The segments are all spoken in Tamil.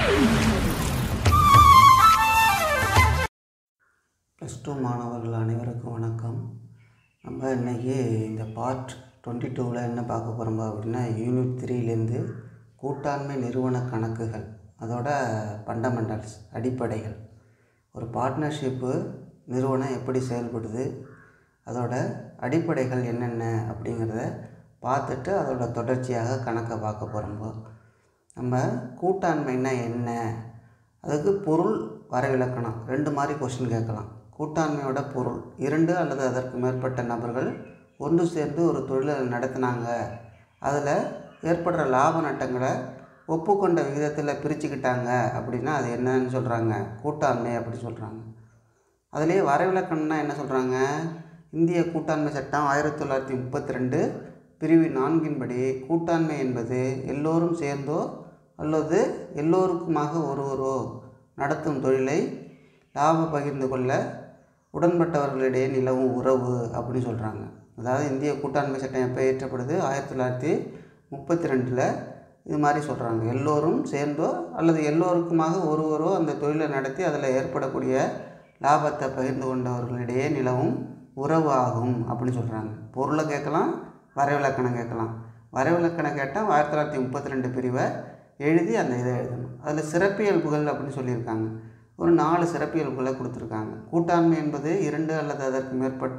ப்ளஸ் டூ மாணவர்கள் அனைவருக்கும் வணக்கம் நம்ம இன்றைக்கி இந்த பார்ட் டுவெண்ட்டி டூவில் என்ன பார்க்க போகிறோம் அப்படின்னா யூனிட் த்ரீலேருந்து கூட்டாண்மை நிறுவன கணக்குகள் அதோட ஃபண்டமெண்டல்ஸ் அடிப்படைகள் ஒரு பார்ட்னர்ஷிப்பு நிறுவனம் எப்படி செயல்படுது அதோட அடிப்படைகள் என்னென்ன அப்படிங்கிறத பார்த்துட்டு அதோட தொடர்ச்சியாக கணக்கை பார்க்க போகிறோம் நம்ம கூட்டாண்மைன்னா என்ன அதுக்கு பொருள் வரைவிலக்கணம் ரெண்டு மாதிரி கொஸ்டின் கேட்கலாம் கூட்டாண்மையோட பொருள் இரண்டு அல்லது அதற்கு மேற்பட்ட நபர்கள் ஒன்று சேர்ந்து ஒரு தொழிலை நடத்தினாங்க அதில் ஏற்படுற லாப நட்டங்களை ஒப்புக்கொண்ட விகிதத்தில் பிரிச்சுக்கிட்டாங்க அப்படின்னா அது என்னன்னு சொல்கிறாங்க கூட்டாண்மை அப்படி சொல்கிறாங்க அதுலேயே வரைவிலக்கணம்னா என்ன சொல்கிறாங்க இந்திய கூட்டாண்மை சட்டம் ஆயிரத்தி தொள்ளாயிரத்தி முப்பத்தி ரெண்டு பிரிவு நான்கின்படி கூட்டாண்மை என்பது எல்லோரும் சேர்ந்தோ அல்லது எல்லோருக்குமாக ஒருவரோ நடத்தும் தொழிலை லாப பகிர்ந்து கொள்ள உடன்பட்டவர்களிடையே நிலவும் உறவு அப்படின்னு சொல்கிறாங்க அதாவது இந்திய கூட்டாண்மை சட்டம் எப்போ இயற்றப்படுது ஆயிரத்தி தொள்ளாயிரத்தி முப்பத்தி ரெண்டில் இது மாதிரி சொல்கிறாங்க எல்லோரும் சேர்ந்தோ அல்லது எல்லோருக்குமாக ஒருவரோ அந்த தொழிலை நடத்தி அதில் ஏற்படக்கூடிய லாபத்தை பகிர்ந்து கொண்டவர்களிடையே நிலவும் உறவு ஆகும் அப்படின்னு சொல்கிறாங்க பொருளை கேட்கலாம் வரைவிலக்கணம் கேட்கலாம் வரைவிலக்கணம் கேட்டால் ஆயிரத்தி தொள்ளாயிரத்தி முப்பத்தி ரெண்டு பிரிவை எழுதி அந்த இதை எழுதணும் அதில் சிறப்பியல்புகள் அப்படின்னு சொல்லியிருக்காங்க ஒரு நாலு சிறப்பியல்புகளை கொடுத்துருக்காங்க கூட்டாண்மை என்பது இரண்டு அல்லது அதற்கு மேற்பட்ட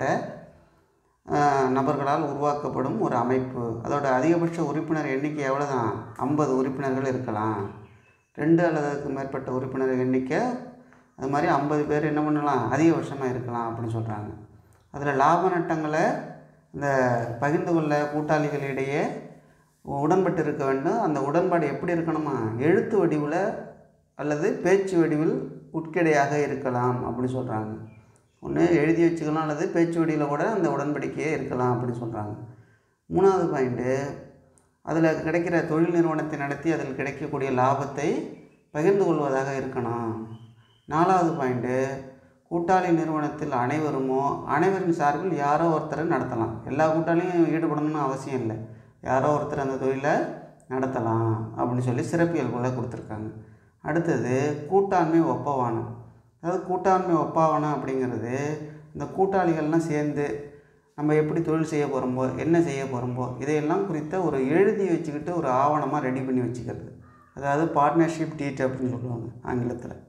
ஆஹ், நபர்களால் உருவாக்கப்படும் ஒரு அமைப்பு அதோட அதிகபட்ச உறுப்பினர் எண்ணிக்கை எவ்வளோ தான் ஐம்பது உறுப்பினர்கள் இருக்கலாம் ரெண்டு அல்லது அதுக்கு மேற்பட்ட உறுப்பினர் எண்ணிக்கை அது மாதிரி ஐம்பது பேர் என்ன பண்ணலாம் அதிகபட்சமாக இருக்கலாம் அப்படின்னு சொல்கிறாங்க அதில் லாப நட்டங்களை இந்த பகிர்ந்து கொள்ள கூட்டாளிகளிடையே உடன்பட்டு இருக்க வேண்டும் அந்த உடன்பாடு எப்படி இருக்கணுமா எழுத்து வடிவில் அல்லது பேச்சு வடிவில் உட்கிடையாக இருக்கலாம் அப்படி சொல்கிறாங்க ஒன்று எழுதி வச்சுக்கலாம் அல்லது பேச்சு வடிவில் கூட அந்த உடன்படிக்கையே இருக்கலாம் அப்படின்னு சொல்கிறாங்க மூணாவது பாயிண்ட்டு அதில் கிடைக்கிற தொழில் நிறுவனத்தை நடத்தி அதில் கிடைக்கக்கூடிய லாபத்தை பகிர்ந்து கொள்வதாக இருக்கணும் நாலாவது பாயிண்ட்டு கூட்டாளி நிறுவனத்தில் அனைவருமோ அனைவரின் சார்பில் யாரோ ஒருத்தரை நடத்தலாம் எல்லா கூட்டாளியும் ஈடுபடணும்னு அவசியம் இல்லை யாரோ ஒருத்தர் அந்த தொழிலை நடத்தலாம் அப்படின்னு சொல்லி சிறப்பியல்புகளை கொடுத்துருக்காங்க அடுத்தது கூட்டாண்மை ஒப்பவானம் அதாவது கூட்டாண்மை ஒப்பாவனம் அப்படிங்கிறது இந்த கூட்டாளிகள்லாம் சேர்ந்து நம்ம எப்படி தொழில் செய்ய போகிறோமோ என்ன செய்ய போகிறோமோ இதையெல்லாம் குறித்த ஒரு எழுதி வச்சுக்கிட்டு ஒரு ஆவணமாக ரெடி பண்ணி வச்சுக்கிறது அதாவது பார்ட்னர்ஷிப் டீட் அப்படின்னு சொல்லுவாங்க ஆங்கிலத்தில்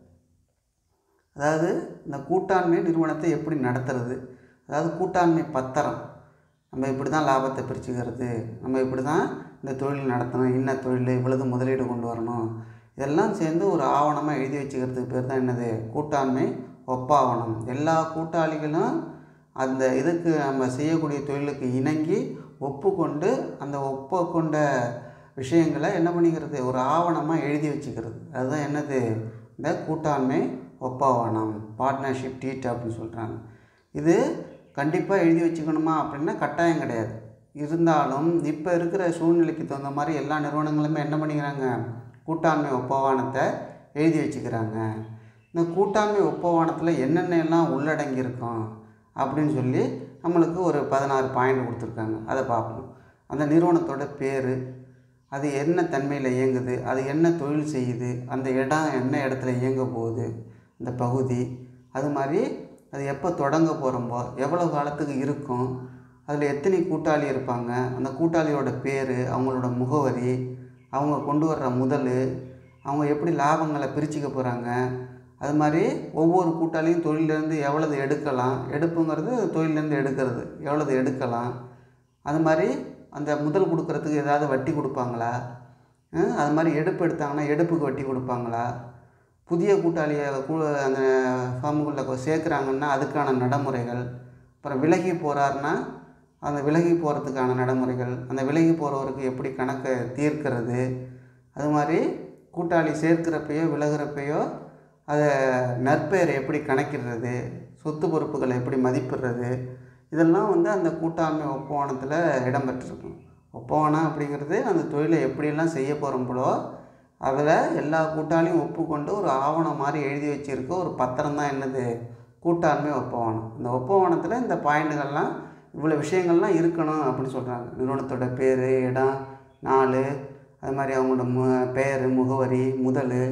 அதாவது இந்த கூட்டாண்மை நிறுவனத்தை எப்படி நடத்துறது அதாவது கூட்டாண்மை பத்திரம் நம்ம இப்படி தான் லாபத்தை பிரிச்சுக்கிறது நம்ம இப்படி தான் இந்த தொழில் நடத்தணும் இன்ன தொழில் இவ்வளவு முதலீடு கொண்டு வரணும் இதெல்லாம் சேர்ந்து ஒரு ஆவணமாக எழுதி வச்சுக்கிறதுக்கு பேர் தான் என்னது கூட்டாண்மை ஒப்பாவணம் எல்லா கூட்டாளிகளும் அந்த இதுக்கு நம்ம செய்யக்கூடிய தொழிலுக்கு இணங்கி ஒப்புக்கொண்டு அந்த ஒப்புக்கொண்ட விஷயங்களை என்ன பண்ணிக்கிறது ஒரு ஆவணமாக எழுதி வச்சுக்கிறது அதுதான் என்னது இந்த கூட்டாண்மை ஒப்பாவணம் பார்ட்னர்ஷிப் டீட் அப்படின்னு சொல்கிறாங்க இது கண்டிப்பாக எழுதி வச்சுக்கணுமா அப்படின்னா கட்டாயம் கிடையாது இருந்தாலும் இப்போ இருக்கிற சூழ்நிலைக்கு தகுந்த மாதிரி எல்லா நிறுவனங்களுமே என்ன பண்ணிக்கிறாங்க கூட்டாண்மை ஒப்பவானத்தை எழுதி வச்சுக்கிறாங்க இந்த கூட்டாண்மை ஒப்பவானத்தில் என்னென்ன எல்லாம் உள்ளடங்கியிருக்கும் அப்படின்னு சொல்லி நம்மளுக்கு ஒரு பதினாறு பாயிண்ட் கொடுத்துருக்காங்க அதை பார்ப்போம் அந்த நிறுவனத்தோட பேர் அது என்ன தன்மையில் இயங்குது அது என்ன தொழில் செய்யுது அந்த இடம் என்ன இடத்துல இயங்க போகுது இந்த பகுதி அது மாதிரி அது எப்போ தொடங்க போகிறோமோ எவ்வளோ காலத்துக்கு இருக்கும் அதில் எத்தனை கூட்டாளி இருப்பாங்க அந்த கூட்டாளியோட பேர் அவங்களோட முகவரி அவங்க கொண்டு வர்ற முதல் அவங்க எப்படி லாபங்களை பிரிச்சுக்க போகிறாங்க அது மாதிரி ஒவ்வொரு கூட்டாளியும் தொழிலேருந்து எவ்வளவு எடுக்கலாம் எடுப்புங்கிறது தொழிலேருந்து எடுக்கிறது எவ்வளவு எடுக்கலாம் அது மாதிரி அந்த முதல் கொடுக்கறதுக்கு ஏதாவது வட்டி கொடுப்பாங்களா அஹ் அது மாதிரி எடுப்பு எடுத்தாங்கன்னா எடுப்புக்கு வட்டி கொடுப்பாங்களா புதிய கூட்டாளியை கூ அந்த ஃபார்முக்குள்ளே சேர்க்குறாங்கன்னா அதுக்கான நடைமுறைகள் அப்புறம் விலகி போகிறாருன்னா அந்த விலகி போகிறதுக்கான நடைமுறைகள் அந்த விலகி போகிறவருக்கு எப்படி கணக்கை தீர்க்கிறது அது மாதிரி கூட்டாளி சேர்க்கிறப்பையோ விலகிறப்பையோ அதை நற்பெயரை எப்படி கணக்கிடுறது சொத்து பொறுப்புகளை எப்படி மதிப்பிடுறது இதெல்லாம் வந்து அந்த கூட்டாண்மை ஒப்பவானத்தில் இடம்பெற்றிருக்கும் ஒப்பவானம் அப்படிங்கிறது அந்த தொழிலை எப்படியெல்லாம் செய்ய போகிறோம்பளோ அதில் எல்லா கூட்டாளியும் ஒப்புக்கொண்டு ஒரு ஆவணம் மாதிரி எழுதி வச்சிருக்க ஒரு பத்திரம் தான் என்னது கூட்டாண்மை ஒப்பவானம் இந்த ஒப்பவானத்தில் இந்த பாயிண்ட்டுகள்லாம் இவ்வளோ விஷயங்கள்லாம் இருக்கணும் அப்படின்னு சொல்கிறாங்க நிறுவனத்தோட பேர் இடம் நாள் அது மாதிரி அவங்களோட மு பெயர் முகவரி முதல்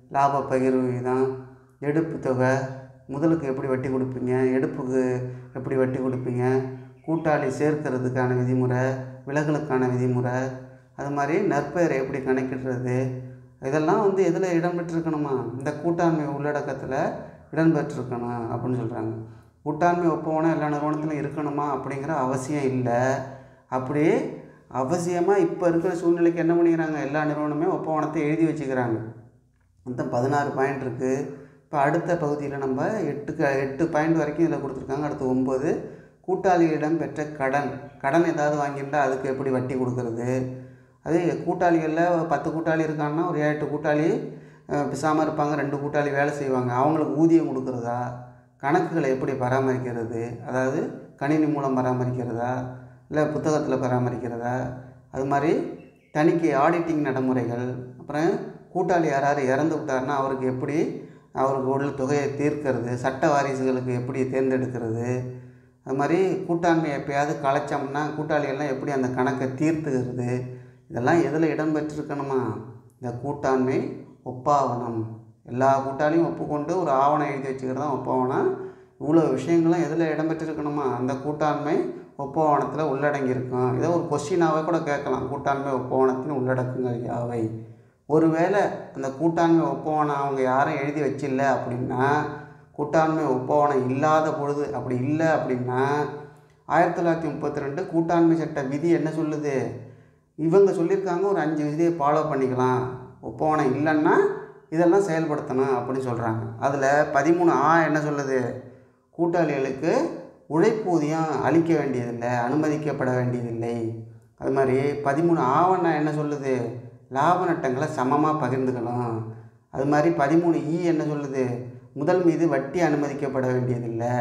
லாப பகிர்வு வீதம் எடுப்பு தொகை முதலுக்கு எப்படி வட்டி கொடுப்பீங்க எடுப்புக்கு எப்படி வட்டி கொடுப்பீங்க கூட்டாளி சேர்க்கிறதுக்கான விதிமுறை விலகலுக்கான விதிமுறை அது மாதிரி நற்பெயரை எப்படி கணக்கிடுறது இதெல்லாம் வந்து எதில் இடம்பெற்றிருக்கணுமா இந்த கூட்டாண்மை உள்ளடக்கத்தில் இடம்பெற்றிருக்கணும் அப்படின்னு சொல்கிறாங்க கூட்டாண்மை ஒப்பவனம் எல்லா நிறுவனத்திலும் இருக்கணுமா அப்படிங்கிற அவசியம் இல்லை அப்படி அவசியமாக இப்போ இருக்கிற சூழ்நிலைக்கு என்ன பண்ணிக்கிறாங்க எல்லா நிறுவனமே ஒப்பவனத்தை எழுதி வச்சுக்கிறாங்க மொத்தம் பதினாறு பாயிண்ட் இருக்குது இப்போ அடுத்த பகுதியில் நம்ம எட்டு க எட்டு பாயிண்ட் வரைக்கும் இதில் கொடுத்துருக்காங்க அடுத்து ஒம்பது கூட்டாளிகளிடம் பெற்ற கடன் கடன் ஏதாவது வாங்கியிருந்தால் அதுக்கு எப்படி வட்டி கொடுக்கறது அதே கூட்டாளிகளில் பத்து கூட்டாளி இருக்காங்கன்னா ஒரு ஏழு எட்டு கூட்டாளி பிசாமல் இருப்பாங்க ரெண்டு கூட்டாளி வேலை செய்வாங்க அவங்களுக்கு ஊதியம் கொடுக்குறதா கணக்குகளை எப்படி பராமரிக்கிறது அதாவது கணினி மூலம் பராமரிக்கிறதா இல்லை புத்தகத்தில் பராமரிக்கிறதா அது மாதிரி தணிக்கை ஆடிட்டிங் நடைமுறைகள் அப்புறம் கூட்டாளி யாராவது இறந்து விட்டாருன்னா அவருக்கு எப்படி அவருக்கு உள்ள தொகையை தீர்க்கிறது சட்ட வாரிசுகளுக்கு எப்படி தேர்ந்தெடுக்கிறது அது மாதிரி கூட்டாண்மை எப்பயாவது கலைச்சோம்னா கூட்டாளிகள்லாம் எப்படி அந்த கணக்கை தீர்த்துக்கிறது இதெல்லாம் எதில் இடம்பெற்றிருக்கணுமா இந்த கூட்டாண்மை ஒப்பாவனம் எல்லா கூட்டாளியும் ஒப்புக்கொண்டு ஒரு ஆவணம் எழுதி வச்சுக்கிறது தான் ஒப்பாவனம் இவ்வளோ விஷயங்களும் எதில் இடம்பெற்றிருக்கணுமா அந்த கூட்டாண்மை ஒப்பவனத்தில் உள்ளடங்கியிருக்கும் இதை ஒரு கொஸ்டினாகவே கூட கேட்கலாம் கூட்டாண்மை ஒப்பவனத்தின் உள்ளடக்கங்கள் யாவை ஒருவேளை அந்த கூட்டாண்மை ஒப்பவனம் அவங்க யாரும் எழுதி வச்சில்ல அப்படின்னா கூட்டாண்மை ஒப்பவனம் இல்லாத பொழுது அப்படி இல்லை அப்படின்னா ஆயிரத்தி தொள்ளாயிரத்தி முப்பத்தி ரெண்டு கூட்டாண்மை சட்ட விதி என்ன சொல்லுது இவங்க சொல்லியிருக்காங்க ஒரு அஞ்சு விதியை ஃபாலோ பண்ணிக்கலாம் ஒப்பவனம் இல்லைன்னா இதெல்லாம் செயல்படுத்தணும் அப்படின்னு சொல்கிறாங்க அதில் பதிமூணு ஆ என்ன சொல்லுது கூட்டாளிகளுக்கு உழைப்பூதியம் அளிக்க வேண்டியதில்லை அனுமதிக்கப்பட வேண்டியதில்லை அது மாதிரி பதிமூணு ஆவணம் என்ன சொல்லுது லாப நட்டங்களை சமமாக பகிர்ந்துக்கணும் அது மாதிரி பதிமூணு ஈ என்ன சொல்லுது முதல் மீது வட்டி அனுமதிக்கப்பட வேண்டியதில்லை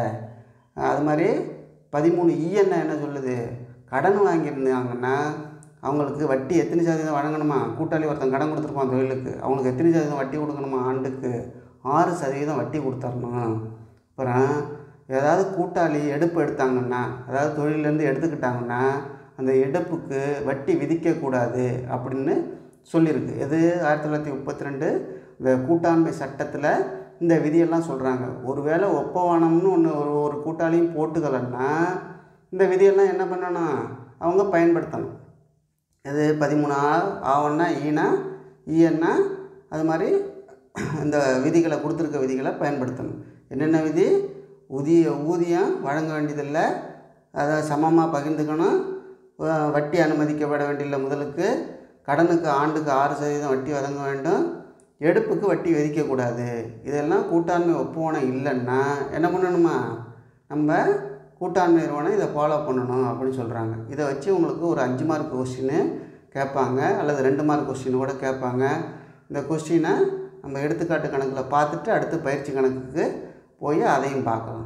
அது மாதிரி பதிமூணு ஈ என்ன என்ன சொல்லுது கடன் வாங்கியிருந்தாங்கன்னா அவங்களுக்கு வட்டி எத்தனை சதவீதம் வழங்கணுமா கூட்டாளி ஒருத்தன் கடன் கொடுத்துருப்பான் தொழிலுக்கு அவங்களுக்கு எத்தனை சதவீதம் வட்டி கொடுக்கணுமா ஆண்டுக்கு ஆறு சதவீதம் வட்டி கொடுத்தரணும் அப்புறம் ஏதாவது கூட்டாளி எடுப்பு எடுத்தாங்கன்னா அதாவது தொழிலேருந்து எடுத்துக்கிட்டாங்கன்னா அந்த எடுப்புக்கு வட்டி விதிக்கக்கூடாது அப்படின்னு சொல்லியிருக்கு எது ஆயிரத்தி தொள்ளாயிரத்தி முப்பத்தி ரெண்டு இந்த கூட்டாண்மை சட்டத்தில் இந்த விதியெல்லாம் சொல்கிறாங்க ஒருவேளை ஒப்பவானம்னு ஒன்று ஒரு ஒரு கூட்டாளியும் போட்டுக்கலன்னா இந்த விதியெல்லாம் என்ன பண்ணணும் அவங்க பயன்படுத்தணும் இது பதிமூணு ஆ ஆவன்னா ஈனா ஈயன்னா அது மாதிரி இந்த விதிகளை கொடுத்துருக்க விதிகளை பயன்படுத்தணும் என்னென்ன விதி ஊதிய ஊதியம் வழங்க வேண்டியதில்லை அதை சமமாக பகிர்ந்துக்கணும் வ- வட்டி அனுமதிக்கப்பட வேண்டியதில்லை முதலுக்கு கடனுக்கு ஆண்டுக்கு ஆறு சதவீதம் வட்டி வழங்க வேண்டும் எடுப்புக்கு வட்டி விதிக்கக்கூடாது இதெல்லாம் கூட்டாண்மை ஒப்புவனம் இல்லைன்னா என்ன பண்ணணுமா நம்ம கூட்டாண்மை நிறுவனம் இதை ஃபாலோ பண்ணணும் அப்படின்னு சொல்கிறாங்க இதை வச்சு உங்களுக்கு ஒரு அஞ்சு மார்க் கொஸ்டின் கேட்பாங்க அல்லது ரெண்டு மார்க் கொஸ்டின் கூட கேட்பாங்க இந்த கொஸ்டினை நம்ம எடுத்துக்காட்டு கணக்கில் பார்த்துட்டு அடுத்து பயிற்சி கணக்குக்கு போய் அதையும் பார்க்கலாம்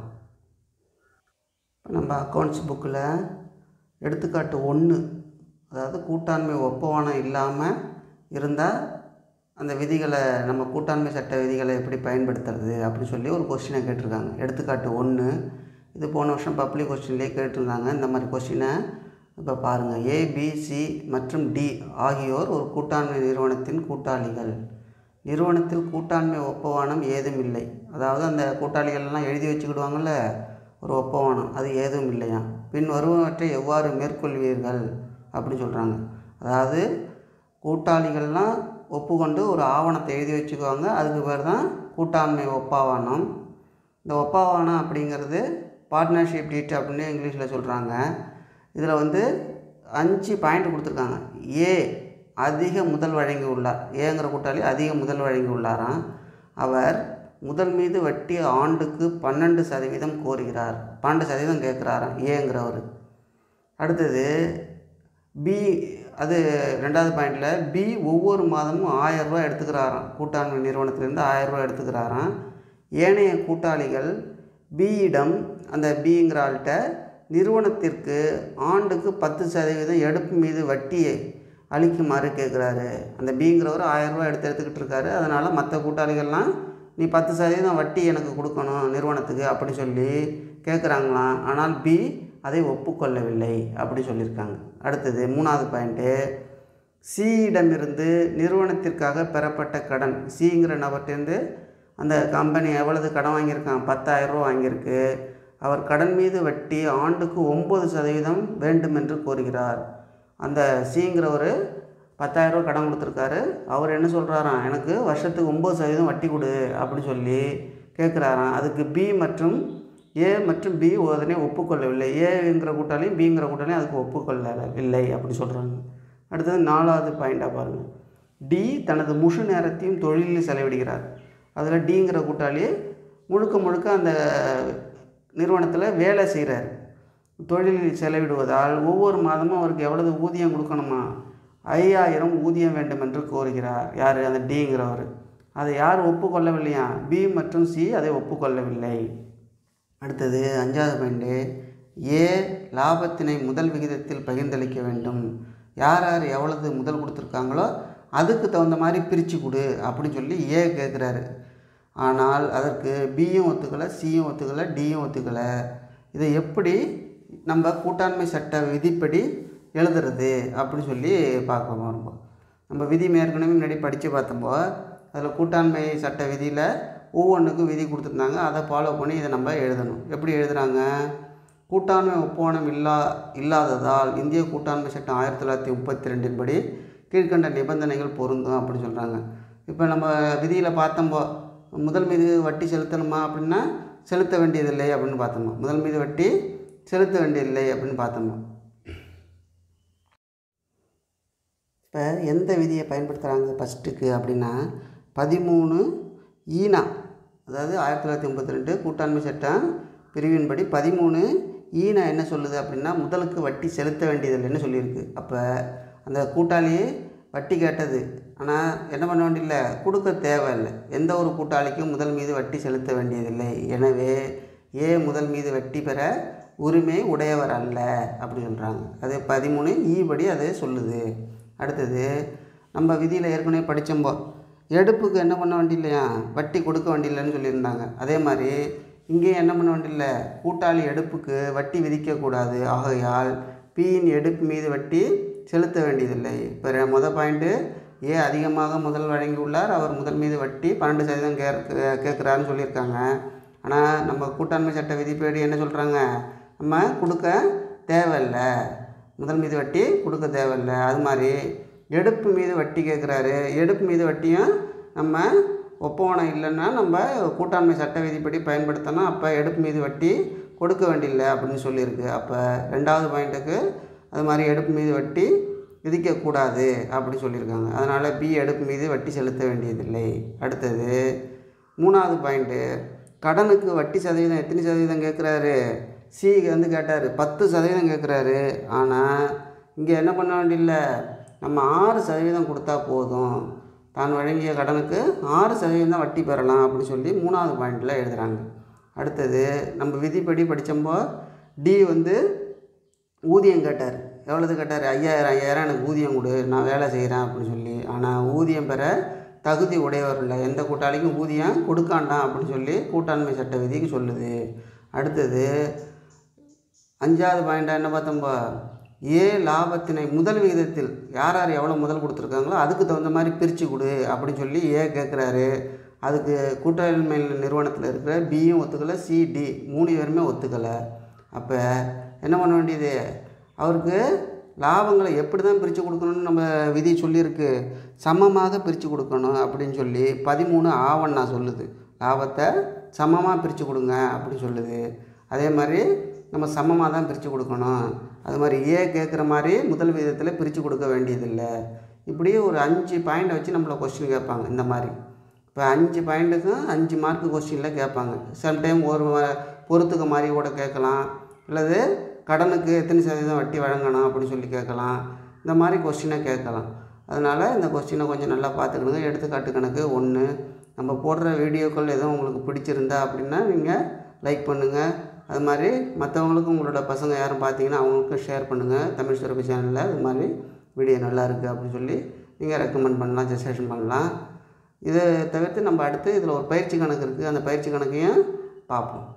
இப்போ நம்ம அக்கௌண்ட்ஸ் புக்கில் எடுத்துக்காட்டு ஒன்று அதாவது கூட்டாண்மை ஒப்பவானம் இல்லாமல் இருந்தால் அந்த விதிகளை நம்ம கூட்டாண்மை சட்ட விதிகளை எப்படி பயன்படுத்துறது அப்படி சொல்லி ஒரு கொஸ்டினை கேட்டிருக்காங்க எடுத்துக்காட்டு ஒன்று இது போன வருஷம் பப்ளிக் கொஸ்டின்லேயே கேட்டிருந்தாங்க இந்த மாதிரி கொஸ்டினை இப்போ பாருங்கள் ஏ பி சி மற்றும் டி ஆகியோர் ஒரு கூட்டாண்மை நிறுவனத்தின் கூட்டாளிகள் நிறுவனத்தில் கூட்டாண்மை ஒப்பவானம் ஏதும் இல்லை அதாவது அந்த கூட்டாளிகள்லாம் எழுதி வச்சுக்கிடுவாங்கள்ல ஒரு ஒப்பவானம் அது ஏதும் இல்லையா பின் வருவனவற்றை எவ்வாறு மேற்கொள்வீர்கள் அப்படின்னு சொல்கிறாங்க அதாவது கூட்டாளிகள்லாம் ஒப்புக்கொண்டு ஒரு ஆவணத்தை எழுதி வச்சுக்குவாங்க அதுக்கு பேர் தான் கூட்டாண்மை ஒப்பாவானம் இந்த ஒப்பாவானம் அப்படிங்கிறது பார்ட்னர்ஷிப் டீட் அப்படின்னு இங்கிலீஷில் சொல்கிறாங்க இதில் வந்து அஞ்சு பாயிண்ட் கொடுத்துருக்காங்க ஏ அதிக முதல் வழங்கி உள்ளார் ஏங்கிற கூட்டாளி அதிக முதல் வழங்கி உள்ளாராம் அவர் முதல் மீது வட்டி ஆண்டுக்கு பன்னெண்டு சதவீதம் கோருகிறார் பன்னெண்டு சதவீதம் கேட்குறாராம் ஏங்கிறவர் அடுத்தது பி அது ரெண்டாவது பாயிண்டில் பி ஒவ்வொரு மாதமும் ஆயரூபா எடுத்துக்கிறாராம் கூட்டாண்மை நிறுவனத்திலேருந்து ஆயரூபா எடுத்துக்கிறாராம் ஏனைய கூட்டாளிகள் பியிடம் அந்த பிங்கிற ஆள்கிட்ட நிறுவனத்திற்கு ஆண்டுக்கு பத்து சதவீதம் எடுப்பு மீது வட்டியை அளிக்குமாறு கேட்குறாரு அந்த பிங்கிறவர் ஆயரூபா எடுத்து எடுத்துக்கிட்டு இருக்காரு அதனால் மற்ற கூட்டாளிகள்லாம் நீ பத்து சதவீதம் வட்டி எனக்கு கொடுக்கணும் நிறுவனத்துக்கு அப்படி சொல்லி கேட்குறாங்களாம் ஆனால் பி அதை ஒப்புக்கொள்ளவில்லை அப்படி சொல்லியிருக்காங்க அடுத்தது மூணாவது பாயிண்ட்டு சியிடமிருந்து நிறுவனத்திற்காக பெறப்பட்ட கடன் சிங்கிற நபர்கிட்டேருந்து அந்த கம்பெனி எவ்வளவு கடன் வாங்கியிருக்கான் பத்தாயிரரூவா வாங்கியிருக்கு அவர் கடன் மீது வட்டி ஆண்டுக்கு ஒம்பது சதவீதம் வேண்டும் என்று கோருகிறார் அந்த சிங்கிறவர் பத்தாயிரரூவா கடன் கொடுத்துருக்காரு அவர் என்ன சொல்கிறாராம் எனக்கு வருஷத்துக்கு ஒம்பது சதவீதம் வட்டி கொடு அப்படின்னு சொல்லி கேட்குறாராம் அதுக்கு பி மற்றும் ஏ மற்றும் பி உடனே ஒப்புக்கொள்ளவில்லை ஏங்கிற கூட்டாளியும் பிங்கிற கூட்டாளியும் அதுக்கு ஒப்புக்கொள்ளவில்லை அப்படி சொல்கிறாங்க அடுத்தது நாலாவது பாயிண்டாக பாருங்கள் டி தனது முழு நேரத்தையும் தொழிலில் செலவிடுகிறார் அதில் டிங்கிற கூட்டாளி முழுக்க முழுக்க அந்த நிறுவனத்தில் வேலை செய்கிறார் தொழிலில் செலவிடுவதால் ஒவ்வொரு மாதமும் அவருக்கு எவ்வளவு ஊதியம் கொடுக்கணுமா ஐயாயிரம் ஊதியம் வேண்டும் என்று கோருகிறார் யார் அந்த டிங்கிறவர் அதை யார் ஒப்புக்கொள்ளவில்லையா பி மற்றும் சி அதை ஒப்புக்கொள்ளவில்லை அடுத்தது அஞ்சாவது பாயிண்ட்டு ஏ லாபத்தினை முதல் விகிதத்தில் பகிர்ந்தளிக்க வேண்டும் யார் யார் எவ்வளவு முதல் கொடுத்துருக்காங்களோ அதுக்கு தகுந்த மாதிரி பிரித்து கொடு அப்படின்னு சொல்லி ஏ கேட்குறாரு ஆனால் அதற்கு பியும் ஒத்துக்கலை சியும் ஒத்துக்கலை டியும் ஒத்துக்கலை இதை எப்படி நம்ம கூட்டாண்மை சட்ட விதிப்படி எழுதுறது அப்படின்னு சொல்லி பார்க்க போகிறோம் நம்ம விதி ஏற்கனவே முன்னாடி படித்து பார்த்தப்போ அதில் கூட்டாண்மை சட்ட விதியில் ஒவ்வொன்றுக்கும் விதி கொடுத்துருந்தாங்க அதை ஃபாலோ பண்ணி இதை நம்ம எழுதணும் எப்படி எழுதுகிறாங்க கூட்டாண்மை ஒப்பந்தம் இல்லா இல்லாததால் இந்திய கூட்டாண்மை சட்டம் ஆயிரத்தி தொள்ளாயிரத்தி முப்பத்தி ரெண்டின் படி கீழ்கண்ட நிபந்தனைகள் பொருந்தும் அப்படின்னு சொல்கிறாங்க இப்போ நம்ம விதியில் பார்த்தோம்போ முதல் மீது வட்டி செலுத்தணுமா அப்படின்னா செலுத்த வேண்டியதில்லை அப்படின்னு பார்த்தோமா முதல் மீது வட்டி செலுத்த வேண்டியதில்லை அப்படின்னு பார்த்தோமா இப்போ எந்த விதியை பயன்படுத்துகிறாங்க ஃபஸ்ட்டுக்கு அப்படின்னா பதிமூணு ஈனா அதாவது ஆயிரத்தி தொள்ளாயிரத்தி முப்பத்தி ரெண்டு கூட்டாண்மை சட்டம் பிரிவின்படி பதிமூணு ஈனா என்ன சொல்லுது அப்படின்னா முதலுக்கு வட்டி செலுத்த வேண்டியதில்லைன்னு சொல்லியிருக்கு அப்போ அந்த கூட்டாளி வட்டி கேட்டது ஆனால் என்ன பண்ண வேண்டியதில்லை கொடுக்க தேவையில்லை எந்த ஒரு கூட்டாளிக்கும் முதல் மீது வட்டி செலுத்த வேண்டியதில்லை எனவே ஏ முதல் மீது வட்டி பெற உரிமை உடையவர் அல்ல அப்படி சொல்கிறாங்க அது பதிமூணு ஈ படி அது சொல்லுது அடுத்தது நம்ம விதியில் ஏற்கனவே படித்தோம்போ எடுப்புக்கு என்ன பண்ண வேண்டியில்லையா வட்டி கொடுக்க வேண்டியில்லைன்னு சொல்லியிருந்தாங்க அதே மாதிரி இங்கேயும் என்ன பண்ண வேண்டியில்லை கூட்டாளி எடுப்புக்கு வட்டி விதிக்கக்கூடாது ஆகையால் பியின் எடுப்பு மீது வட்டி செலுத்த வேண்டியதில்லை இப்போ மொதல் பாயிண்ட்டு ஏ அதிகமாக முதல் வழங்கியுள்ளார் அவர் முதல் மீது வட்டி பன்னெண்டு சதவீதம் கேட்க கேட்குறாருன்னு சொல்லியிருக்காங்க ஆனால் நம்ம கூட்டாண்மை சட்ட விதிப்படி என்ன சொல்கிறாங்க நம்ம கொடுக்க தேவையில்லை முதல் மீது வட்டி கொடுக்க தேவையில்லை அது மாதிரி எடுப்பு மீது வட்டி கேட்குறாரு எடுப்பு மீது வட்டியும் நம்ம ஒப்பவனம் இல்லைன்னா நம்ம கூட்டாண்மை சட்ட விதிப்படி பயன்படுத்தணும் அப்போ எடுப்பு மீது வட்டி கொடுக்க வேண்டியில்லை அப்படின்னு சொல்லியிருக்கு அப்போ ரெண்டாவது பாயிண்ட்டுக்கு அது மாதிரி எடுப்பு மீது வட்டி விதிக்கக்கூடாது அப்படி சொல்லியிருக்காங்க அதனால் பி எடுப்பு மீது வட்டி செலுத்த வேண்டியதில்லை அடுத்தது மூணாவது பாயிண்ட்டு கடனுக்கு வட்டி சதவீதம் எத்தனை சதவீதம் கேட்குறாரு சி வந்து கேட்டார் பத்து சதவீதம் கேட்குறாரு ஆனால் இங்கே என்ன பண்ண வேண்டியில்லை நம்ம ஆறு சதவீதம் கொடுத்தா போதும் தான் வழங்கிய கடனுக்கு ஆறு சதவீதம் தான் வட்டி பெறலாம் அப்படின்னு சொல்லி மூணாவது பாயிண்டில் எழுதுகிறாங்க அடுத்தது நம்ம விதிப்படி படித்தப்போ டி வந்து ஊதியம் கேட்டார் எவ்வளவு கேட்டார் ஐயாயிரம் ஐயாயிரம் எனக்கு ஊதியம் கொடு நான் வேலை செய்கிறேன் அப்படின்னு சொல்லி ஆனால் ஊதியம் பெற தகுதி உடையவர் இல்லை எந்த கூட்டாளிக்கும் ஊதியம் கொடுக்காண்டாம் அப்படின்னு சொல்லி கூட்டாண்மை சட்ட விதிக்கு சொல்லுது அடுத்தது அஞ்சாவது பாயிண்டாக என்ன பார்த்தோம்பா ஏ லாபத்தினை முதல் விகிதத்தில் யார் யார் எவ்வளோ முதல் கொடுத்துருக்காங்களோ அதுக்கு தகுந்த மாதிரி பிரித்து கொடு அப்படின்னு சொல்லி ஏ கேட்குறாரு அதுக்கு கூட்டாண்மை நிறுவனத்தில் இருக்கிற பியும் ஒத்துக்கலை சி டி மூணு பேருமே ஒத்துக்கலை அப்போ என்ன பண்ண வேண்டியது அவருக்கு லாபங்களை எப்படி தான் பிரித்து கொடுக்கணும்னு நம்ம விதி சொல்லியிருக்கு சமமாக பிரித்து கொடுக்கணும் அப்படின்னு சொல்லி பதிமூணு ஆவண்ணா சொல்லுது லாபத்தை சமமாக பிரித்து கொடுங்க அப்படின்னு சொல்லுது அதே மாதிரி நம்ம சமமாக தான் பிரித்து கொடுக்கணும் அது மாதிரி ஏ கேட்குற மாதிரி முதல் விதத்தில் பிரித்து கொடுக்க வேண்டியதில்லை இப்படியே ஒரு அஞ்சு பாயிண்டை வச்சு நம்மளை கொஸ்டின் கேட்பாங்க இந்த மாதிரி இப்போ அஞ்சு பாயிண்ட்டுக்கும் அஞ்சு மார்க்கு கொஸ்டினில் கேட்பாங்க சம்டைம் ஒரு பொறுத்துக்க மாதிரி கூட கேட்கலாம் அல்லது கடனுக்கு எத்தனை சதவீதம் வட்டி வழங்கணும் அப்படின்னு சொல்லி கேட்கலாம் இந்த மாதிரி கொஸ்டினை கேட்கலாம் அதனால் இந்த கொஸ்டினை கொஞ்சம் நல்லா பார்த்துக்கணுங்க எடுத்துக்காட்டு கணக்கு ஒன்று நம்ம போடுற வீடியோக்கள் எதுவும் உங்களுக்கு பிடிச்சிருந்தா அப்படின்னா நீங்கள் லைக் பண்ணுங்கள் அது மாதிரி மற்றவங்களுக்கும் உங்களோட பசங்க யாரும் பார்த்தீங்கன்னா அவங்களுக்கும் ஷேர் பண்ணுங்கள் தமிழ் சிறப்பு சேனலில் இது மாதிரி வீடியோ நல்லா இருக்குது அப்படின்னு சொல்லி நீங்கள் ரெக்கமெண்ட் பண்ணலாம் சஜஷன் பண்ணலாம் இதை தவிர்த்து நம்ம அடுத்து இதில் ஒரு பயிற்சி கணக்கு இருக்குது அந்த பயிற்சி கணக்கையும் பார்ப்போம்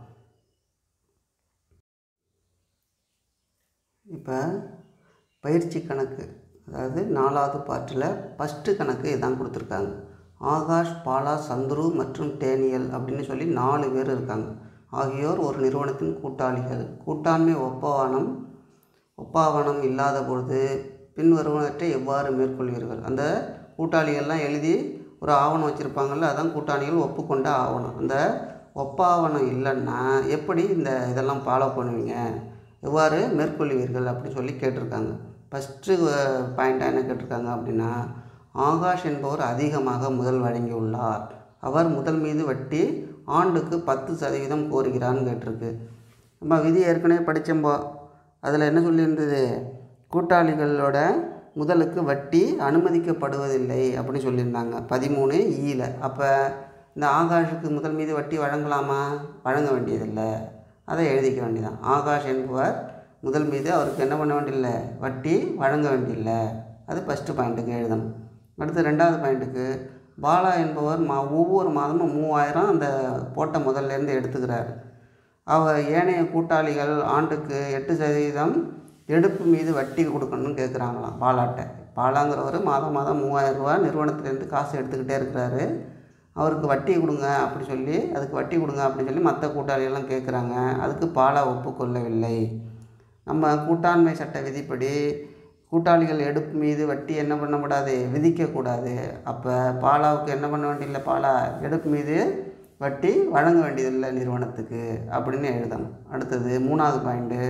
இப்போ பயிற்சி கணக்கு அதாவது நாலாவது பாட்டில் ஃபஸ்ட்டு கணக்கு இதான் கொடுத்துருக்காங்க ஆகாஷ் பாலா சந்துரு மற்றும் டேனியல் அப்படின்னு சொல்லி நாலு பேர் இருக்காங்க ஆகியோர் ஒரு நிறுவனத்தின் கூட்டாளிகள் கூட்டாண்மை ஒப்பவானம் ஒப்பாவனம் இல்லாத பொழுது பின்வருவனவற்றை எவ்வாறு மேற்கொள்வீர்கள் அந்த கூட்டாளிகள்லாம் எழுதி ஒரு ஆவணம் வச்சுருப்பாங்கள்ல அதான் கூட்டாளிகள் ஒப்புக்கொண்ட ஆவணம் அந்த ஒப்பாவணம் இல்லைன்னா எப்படி இந்த இதெல்லாம் ஃபாலோ பண்ணுவீங்க எவ்வாறு மேற்கொள்வீர்கள் அப்படின்னு சொல்லி கேட்டிருக்காங்க ஃபஸ்ட்டு பாயிண்ட்டாக என்ன கேட்டிருக்காங்க அப்படின்னா ஆகாஷ் என்பவர் அதிகமாக முதல் வழங்கியுள்ளார் அவர் முதல் மீது வட்டி ஆண்டுக்கு பத்து சதவீதம் கோருகிறான்னு கேட்டிருக்கு நம்ம விதி ஏற்கனவே படித்தோம்போ அதில் என்ன சொல்லியிருந்தது கூட்டாளிகளோட முதலுக்கு வட்டி அனுமதிக்கப்படுவதில்லை அப்படின்னு சொல்லியிருந்தாங்க பதிமூணு ஈல அப்போ இந்த ஆகாஷுக்கு முதல் மீது வட்டி வழங்கலாமா வழங்க வேண்டியதில்லை அதை எழுதிக்க வேண்டியதான் ஆகாஷ் என்பவர் முதல் மீது அவருக்கு என்ன பண்ண வேண்டியதில்லை வட்டி வழங்க வேண்டியதில்லை அது ஃபஸ்ட்டு பாயிண்ட்டுக்கு எழுதணும் அடுத்து ரெண்டாவது பாயிண்ட்டுக்கு பாலா என்பவர் மா ஒவ்வொரு மாதமும் மூவாயிரம் அந்த போட்ட முதல்லேருந்து எடுத்துக்கிறார் அவர் ஏனைய கூட்டாளிகள் ஆண்டுக்கு எட்டு சதவீதம் எடுப்பு மீது வட்டி கொடுக்கணும்னு கேட்குறாங்களாம் பாலாட்ட பாலாங்கிறவர் மாதம் மாதம் மூவாயிரம் ரூபா நிறுவனத்துலேருந்து காசு எடுத்துக்கிட்டே இருக்கிறாரு அவருக்கு வட்டி கொடுங்க அப்படி சொல்லி அதுக்கு வட்டி கொடுங்க அப்படின்னு சொல்லி மற்ற கூட்டாளிகள்லாம் கேட்குறாங்க அதுக்கு பாலா ஒப்புக்கொள்ளவில்லை நம்ம கூட்டாண்மை சட்ட விதிப்படி கூட்டாளிகள் எடுப்பு மீது வட்டி என்ன பண்ணக்கூடாது விதிக்கக்கூடாது அப்போ பாலாவுக்கு என்ன பண்ண வேண்டியதில்லை பாலா எடுப்பு மீது வட்டி வழங்க வேண்டியதில்லை நிறுவனத்துக்கு அப்படின்னு எழுதணும் அடுத்தது மூணாவது பாயிண்ட்டு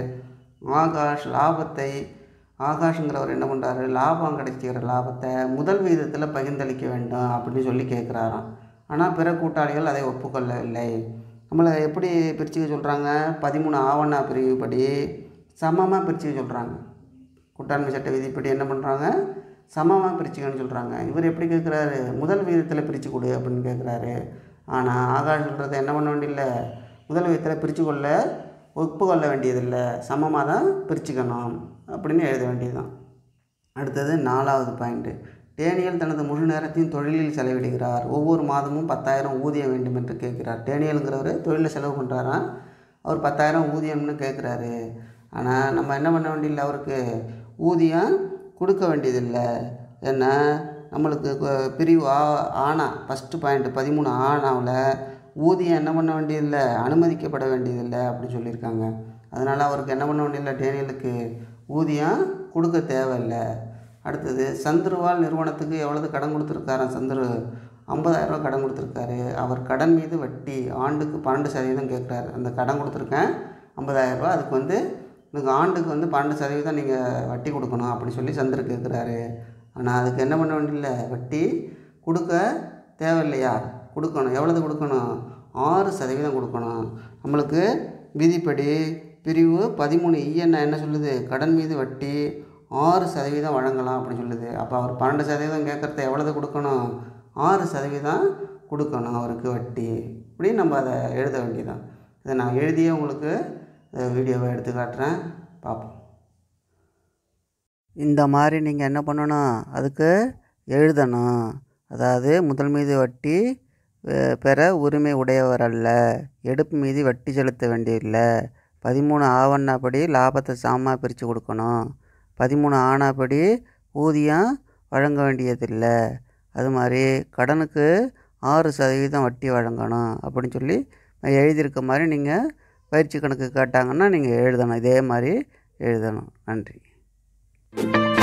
ஆகாஷ் லாபத்தை ஆகாஷ்ங்கிறவர் என்ன பண்ணுறாரு லாபம் கிடைக்கிற லாபத்தை முதல் விகிதத்தில் பகிர்ந்தளிக்க வேண்டும் அப்படின்னு சொல்லி கேட்குறாராம் ஆனால் பிற கூட்டாளிகள் அதை ஒப்புக்கொள்ளவில்லை நம்மளை எப்படி பிரிச்சுக்க சொல்கிறாங்க பதிமூணு ஆவண பிரிவுப்படி சமமாக பிரிச்சுக்க சொல்கிறாங்க கூட்டாண்மை சட்ட விதிப்படி என்ன பண்ணுறாங்க சமமாக பிரிச்சுக்கன்னு சொல்கிறாங்க இவர் எப்படி கேட்குறாரு முதல் விகிதத்தில் பிரித்து கொடு அப்படின்னு கேட்குறாரு ஆனால் ஆகாஷ் சொல்கிறத என்ன பண்ண வேண்டியதில்லை முதல் விகிதத்தில் பிரித்து கொள்ள ஒப்புக்கொள்ள வேண்டியதில்லை சமமாக தான் பிரிச்சுக்கணும் அப்படின்னு எழுத வேண்டியதுதான் அடுத்தது நாலாவது பாயிண்ட்டு டேனியல் தனது முழு நேரத்தையும் தொழிலில் செலவிடுகிறார் ஒவ்வொரு மாதமும் பத்தாயிரம் ஊதியம் வேண்டும் என்று கேட்கிறார் டேனியலுங்கிறவர் தொழிலில் செலவு பண்ணுறாராம் அவர் பத்தாயிரம் ஊதியம்னு கேட்குறாரு ஆனால் நம்ம என்ன பண்ண வேண்டியதில்லை அவருக்கு ஊதியம் கொடுக்க வேண்டியதில்லை ஏன்னா நம்மளுக்கு கு- பிரிவு ஆ ஆனா ஃபஸ்ட்டு பாயிண்ட் பதிமூணு ஆனாவில் ஊதியம் என்ன பண்ண வேண்டியதில்லை அனுமதிக்கப்பட வேண்டியதில்லை அப்படின்னு சொல்லியிருக்காங்க அதனால் அவருக்கு என்ன பண்ண வேண்டியதில்லை டேனியலுக்கு ஊதியம் கொடுக்க தேவையில்லை அடுத்தது சந்துருவால் நிறுவனத்துக்கு எவ்வளவு கடன் கொடுத்துருக்காராம் சந்துரு 50000 ரூபாய் கடன் கொடுத்துருக்காரு அவர் கடன் மீது வட்டி ஆண்டுக்கு பன்னெண்டு சதவீதம் கேட்குறாரு அந்த கடன் கொடுத்துருக்கேன் 50000 ரூபாய் அதுக்கு வந்து எனக்கு ஆண்டுக்கு வந்து பன்னெண்டு சதவீதம் நீங்கள் வட்டி கொடுக்கணும் அப்படின்னு சொல்லி சந்துரு கேட்குறாரு ஆனால் அதுக்கு என்ன பண்ண வேண்டியதில்லை வட்டி கொடுக்க தேவையில்லையா கொடுக்கணும் எவ்வளவு கொடுக்கணும் ஆறு சதவீதம் கொடுக்கணும் நம்மளுக்கு விதிப்படி பிரிவு பதிமூணு இஎன்ஐ என்ன சொல்லுது கடன் மீது வட்டி ஆறு சதவீதம் வழங்கலாம் அப்படின்னு சொல்லுது அப்போ அவர் பன்னெண்டு சதவீதம் கேட்குறத எவ்வளவு கொடுக்கணும் ஆறு சதவீதம் கொடுக்கணும் அவருக்கு வட்டி இப்படி நம்ம அதை எழுத வேண்டியதான் இதை நான் எழுதியே உங்களுக்கு அஹ், வீடியோவை எடுத்து காட்டுறேன் பார்ப்போம் இந்த மாதிரி நீங்கள் என்ன பண்ணணும் அதுக்கு எழுதணும் அதாவது முதல் மீது வட்டி அஹ், பெற உரிமை உடையவர் அல்ல எடுப்பு மீது வட்டி செலுத்த வேண்டியதில்லை பதிமூணு ஆவணப்படி லாபத்தை சாமாக பிரித்து கொடுக்கணும் பதிமூணு ஆனாப்படி ஊதியம் வழங்க வேண்டியதில்லை அது மாதிரி கடனுக்கு ஆறு சதவீதம் வட்டி வழங்கணும் அப்படின்னு சொல்லி எழுதியிருக்க மாதிரி நீங்கள் பயிற்சி கணக்கு கேட்டாங்கன்னா நீங்கள் எழுதணும் இதே மாதிரி எழுதணும் நன்றி